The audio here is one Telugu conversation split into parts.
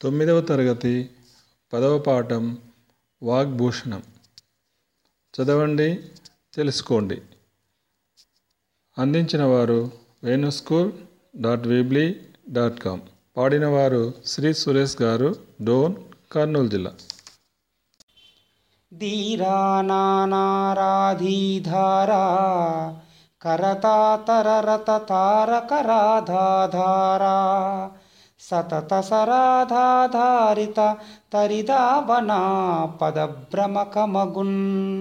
తొమ్మిదవ తరగతి పదవ పాఠం వాగ్భూషణం చదవండి తెలుసుకోండి అందించిన వారు Venu school dot Weebly dot com పాడినవారు శ్రీ సురేష్ గారు డోన్ కర్నూలు జిల్లా ధీరానారాధీధారా కరతాతరరతతారకరాధాధారా సతత సరాధాధారిత తరిదావనా పదభ్రమకమగున్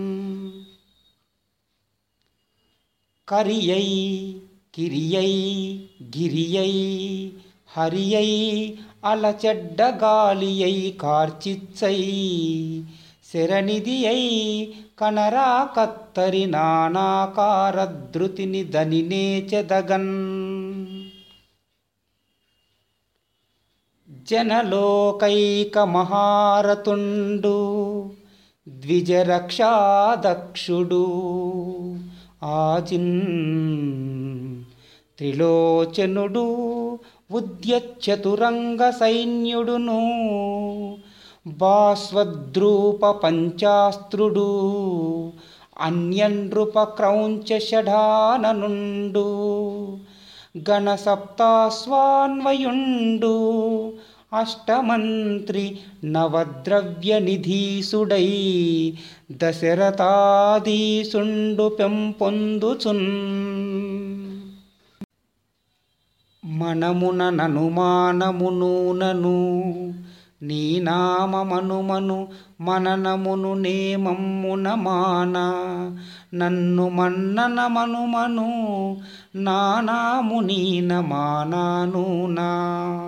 కరియై కిరియై గిరియై హరియై అలచెడ్డగాలియై కార్చిచ్చై శరణిధియై కనరా కత్తరి నానాకారధృతిని దనినేచెదగన్ జనలోకైక మహారతుండు ద్విజరక్షాదక్షుడు ఆజిన్ త్రిలోచనుడు ఉద్యచతురంగ సైన్యుడును బాస్వద్రూప పంచాస్త్రుడు అన్యనృప క్రౌంచ షఢాననుండు గణసప్తాస్వాన్వయుండు అష్టమంత్రి నవద్రవ్య నిధీసుడై దశరథాధీసుండు పెంపొందుచున్ మనమున ననుమానమునూనను నీ నామమనుమను మననమును నేమమ్మున మాన నన్ను మన్నన మనుమను నానాము నీన మానాను నా